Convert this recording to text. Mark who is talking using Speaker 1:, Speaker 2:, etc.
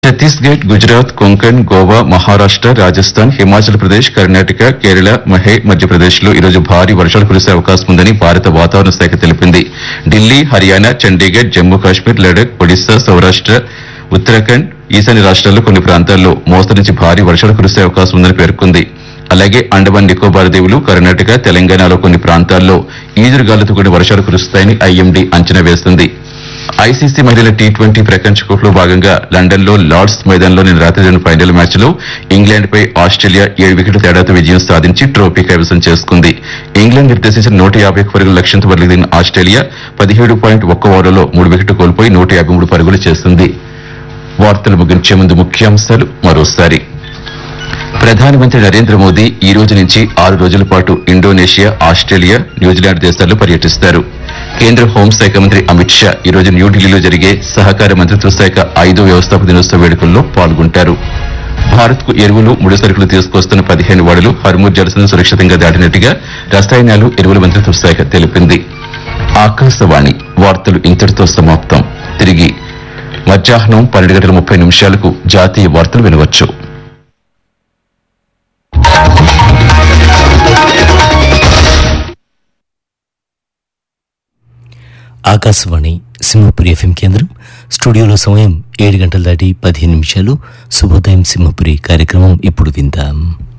Speaker 1: ఛత్తీస్గఢ్ గుజరాత్ కొంకణ్ గోవా మహారాష్ట రాజస్థాన్ హిమాచల్ ప్రదేశ్ కర్ణాటక కేరళ మహే మధ్యప్రదేశ్ లో ఈరోజు భారీ వర్షాలు కురిసే అవకాశం ఉందని భారత వాతావరణ శాఖ తెలిపింది ఢిల్లీ హర్యానా చండీగఢ్ జమ్మూ కాశ్మీర్ లడక్ ఒడిశా సౌరాష్ట ఉత్తరాఖండ్ ఈశాన్య రాష్ట్రాల్లో కొన్ని ప్రాంతాల్లో మోస్తరు నుంచి భారీ వర్షాలు కురిసే అవకాశం ఉందని పేర్కొంది అలాగే అండమాన్ నికోబార్ దీవులు కర్ణాటక తెలంగాణలో కొన్ని ప్రాంతాల్లో ఈదురుగాలులతో కూడిన వర్షాలు కురుస్తాయని ఐఎండీ అంచనా వేస్తుంది ఐసీసీ మహిళల టీ ట్వంటీ ప్రపంచ కప్ లో భాగంగా లండన్ లో లార్డ్స్ మైదానంలో నిన్న రాత్రి జరిగిన ఫైనల్ మ్యాచ్ లో ఇంగ్లాండ్ పై ఆస్ట్రేలియా ఏడు వికెట్ల తేడాతో విజయం సాధించి ట్రోఫీ కైవసం చేసుకుంది ఇంగ్లాండ్ నిర్దేశించిన నూట యాభై ఒక్క పరుగుల లక్ష్యంతో బరిదిగిన ఆస్ట్రేలియా పదిహేడు పాయింట్ ఒక్క ఓవర్లలో మూడు వికెట్లు కోల్పోయి నూట యాభై మూడు పరుగులు చేసింది వార్తలు ముగించే ముందు ముఖ్యాంశాలు మరోసారి ప్రధానమంత్రి నరేంద్ర మోదీ ఈ రోజు నుంచి ఆరు రోజుల పాటు ఇండోనేషియా ఆస్ట్రేలియా న్యూజిలాండ్ దేశాల్లో పర్యటిస్తారు కేంద్ర హోంశాఖ మంత్రి అమిత్ షా ఈ రోజు న్యూఢిల్లీలో జరిగే సహకార మంత్రిత్వ శాఖ ఐదో వ్యవస్థాపక దినోత్సవ వేడుకల్లో పాల్గొంటారు భారత్ కు ఎరువులు ముడి సరుకులు తీసుకొస్తున్న పదిహేను వాడలు హర్మూర్ జలసను సురక్షితంగా దాటినట్టుగా రసాయనాలు ఎరువుల మంత్రిత్వ శాఖ తెలిపింది ఆకాశవాణి వార్తలు ఇంతటితో సమాప్తం తిరిగి మధ్యాహ్నం పన్నెండు గంటల ముప్పై నిమిషాలకు జాతీయ వార్తలు వినవచ్చు
Speaker 2: ఆకాశవాణి సింహపురి ఎఫ్ఎం కేంద్రం స్టూడియోలో సమయం ఏడు గంటల దాటి పదిహేను నిమిషాలు శుభోదయం సింహపురి కార్యక్రమం ఇప్పుడు విందాం